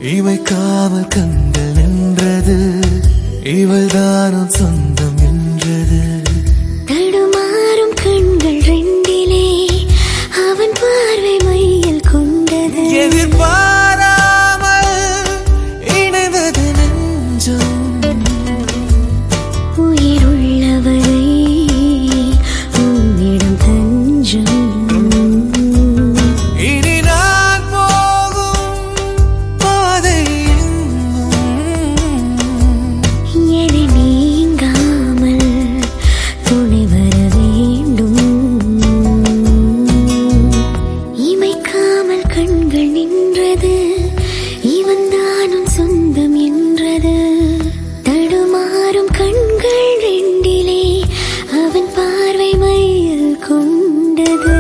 இமைக்காமல் கண்கள் நின்றது இவள் தானும் சொந்தம் என்றது தடுமாறும் கண்கள் ரெண்டிலே அவன் பார்வை மையில் கொண்டது எதிர்பாராமல் இணைந்தது நெஞ்சம் உயிர் உள்ளவரை உன்னிடம் தஞ்சம் இனி நான் போகும் பாதை எங்கும் என நீங்காமல் துணை வர வேண்டும் இமைக்காமல் கண்கள் நின்றது இவன் தானும் சொந்தம் என்றது தடுமாறும் கண்கள் ரெண்டிலே அவன் பார்வை மையில் கொண்டது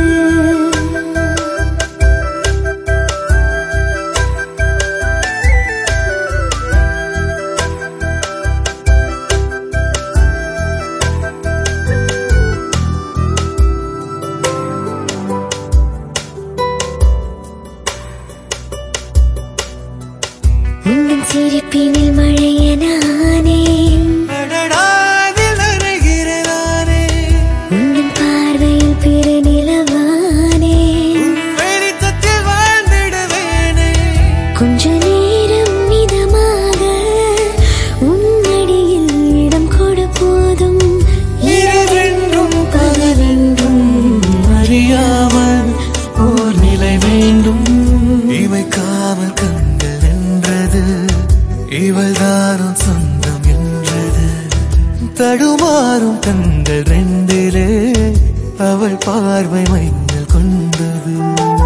உந்தன் சிரிப்பினில் மழையனானே அடடாதில் நனைகிறதானே உந்தன் பார்வையில் பிற நிலவானே உன் வெளிச்சத்தில் வாழ்ந்திடுவேனே கொஞ்ச நேரம் மிதமாக உன்னடியில் இடம் கொடு போதும் இரவென்றும் பகலென்றும் அறியாமல் ஓர் நிலை வேண்டும் இமைக்காமல் கண்கள் என்றது இவள் தானும் சொந்தம் என்றது தடுமாறும் கண்கள் ரெண்டிலே அவள் பார்வை மைந்தல் கொண்டது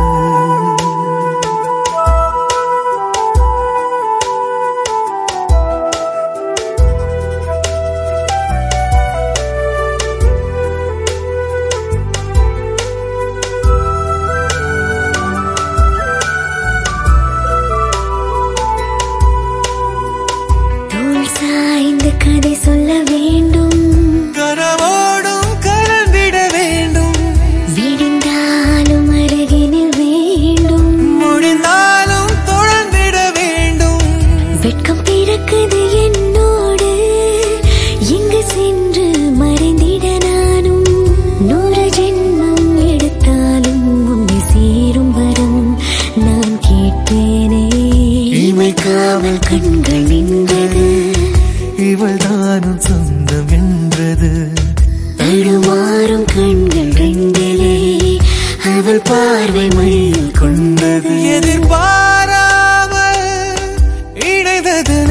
தோள் சாய்ந்து கதை சொல்ல வேண்டும் கனவோடும் கலந்திட வேண்டும் விடிந்தாலும் அருகினில் வேண்டும் முடிந்தாலும் தொடர்ந்திட வேண்டும் வெட்கம் பிறக்குது என்னோடு எங்கு சென்று மறைந்திட நானும் நூறு ஜென்மம் எடுத்தாலும் உன்னை சேரும் வரம் நான் கேட்பேனே இமைக்காமல் கண்கள் நின்றது இவள் தானும் சொந்தம் என்றது தடுமாறும் கண்கள் ரெண்டிலே அவள் பார்வை மையில் கொண்டது எதிர்பாராமல் இணைந்தது